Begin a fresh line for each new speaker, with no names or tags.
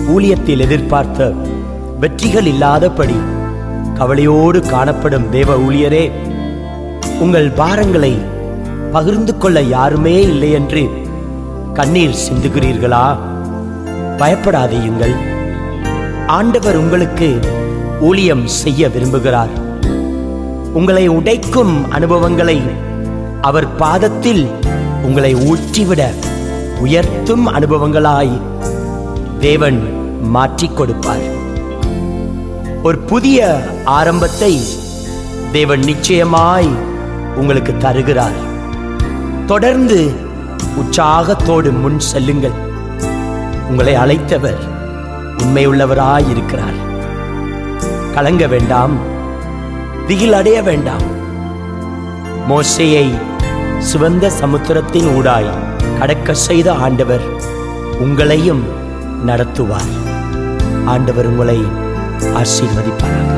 ஊழியத்தில் எதிர்பார்த்த வெற்றிகள் இல்லாதபடி கவலையோடு காணப்படும் தேவ ஊழியரே உங்கள் பாரங்களை பகிர்ந்து கொள்ள யாருமே இல்லை என்று கண்ணீர் சிந்துகிறீர்களா பயப்படாதீயுங்கள் ஆண்டவர் உங்களுக்கு ஊழியம் செய்ய விரும்புகிறார் உங்களை உடைக்கும் அனுபவங்களை அவர் பாதத்தில் உங்களை ஊற்றிவிட உயர்த்தும் அனுபவங்களாய் தேவன் மாற்றிக் கொடுப்பார் ஒரு புதிய ஆரம்பத்தை தேவன் நிச்சயமாய் உங்களுக்கு தருகிறார் தொடர்ந்து உற்சாகத்தோடு முன் செல்லுங்கள் உங்களை அழைத்தவர் உண்மையுள்ளவராய் இருக்கிறார் கலங்க வேண்டாம் திகில் அடைய வேண்டாம் மோசையை சிவந்த சமுத்திரத்தின் ஊடாய் கடக்க செய்த ஆண்டவர் உங்களையும் நடத்துவார் ஆண்டவர் உங்களை ஆசீர்வதிப்பாராக